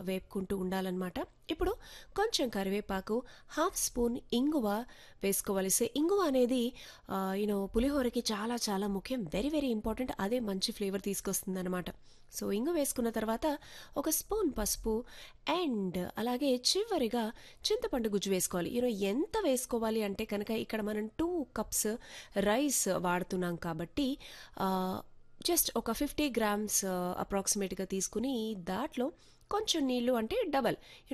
వేపుకుంటూ ఉండాలన్నమాట ఇప్పుడు కొంచెం కరివేపాకు హాఫ్ స్పూన్ ఇంగువ వేసుకోవలసి ఇంగువ అనేది యూనో పులిహోరకి చాలా చాలా ముఖ్యం వెరీ వెరీ ఇంపార్టెంట్ అదే మంచి ఫ్లేవర్ తీసుకొస్తుంది అనమాట సో ఇంగు వేసుకున్న తర్వాత ఒక స్పూన్ పసుపు అండ్ అలాగే చివరిగా చింతపండు గుజ్జు వేసుకోవాలి యూనో ఎంత వేసుకోవాలి అంటే కనుక ఇక్కడ మనం టూ కప్స్ రైస్ వాడుతున్నాం కాబట్టి జస్ట్ ఒక ఫిఫ్టీ గ్రామ్స్ అప్రాక్సిమేట్గా తీసుకుని దాంట్లో కొంచెం నీళ్ళు అంటే డబల్